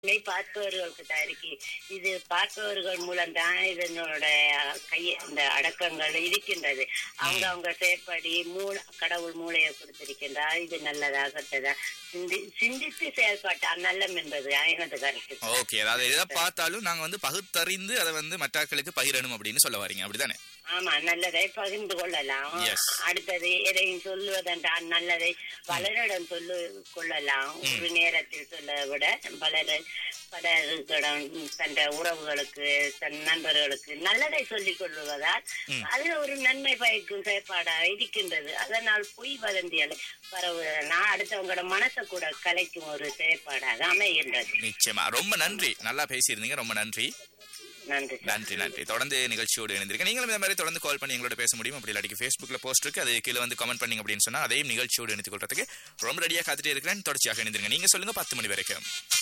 இதை பார்ப்பவர்களுக்கு தான் இருக்கு இது பார்ப்பவர்கள் மூலம் தான் இதனோட கைய இந்த அடக்கங்கள் இருக்கின்றது அவங்க அவங்க செயற்படி மூல கடவுள் மூளையை கொடுத்திருக்கின்றார் இது நல்லதா கெட்டதா சிந்தி சிந்தித்து செயல்பட்டால் நல்லம் என்பது எனது கருத்து ஓகே அதாவது எதை பார்த்தாலும் நாங்க வந்து பகுத்தறிந்து அதை வந்து மற்றாக்களுக்கு பகிரணும் அப்படின்னு சொல்ல வரீங்க அப்படிதானே ஆமா நல்லதை பகிர்ந்து கொள்ளலாம் Yes. அடுத்தது எதையும் சொல்லுவதென்றால் நல்லதை பலரிடம் சொல்லு கொள்ளலாம் ஒரு நேரத்தில் சொல்ல விட பலர் பலரிடம் தன் உறவுகளுக்கு தன் நண்பர்களுக்கு நல்லதை சொல்லிக் கொள்வதால் அது ஒரு நன்மை பயக்கும் செயற்பாடாக இருக்கின்றது அதனால் பொய் வதந்திகளை பரவுவதனால் அடுத்தவங்களோட மனசை கூட கலைக்கும் ஒரு செயற்பாடாக அமைகின்றது நிச்சயமா ரொம்ப நன்றி நல்லா பேசியிருந்தீங்க ரொம்ப நன்றி நன்றி சார். நன்றி நன்றி தொடர்ந்து நிகழ்ச்சியோடு இணைந்திருக்கேன் நீங்களும் இந்த மாதிரி தொடர்ந்து கால் பண்ணி எங்களோட பேச முடியும் அப்படி இல்லாட்டி ஃபேஸ்புக்ல போஸ்ட் இருக்கு அது கீழே வந்து கமெண்ட் பண்ணீங்க அப்படின்னு சொன்னா அதையும் நிகழ்ச்சியோடு இணைத்துக் கொள்றதுக்கு ரொம்ப ரெடியா காத்துட்டே இருக்கிறேன் தொடர்ச்சியாக இணைந்திருங்க நீங்க சொல்லுங்க பத்து மணி வரைக்கும்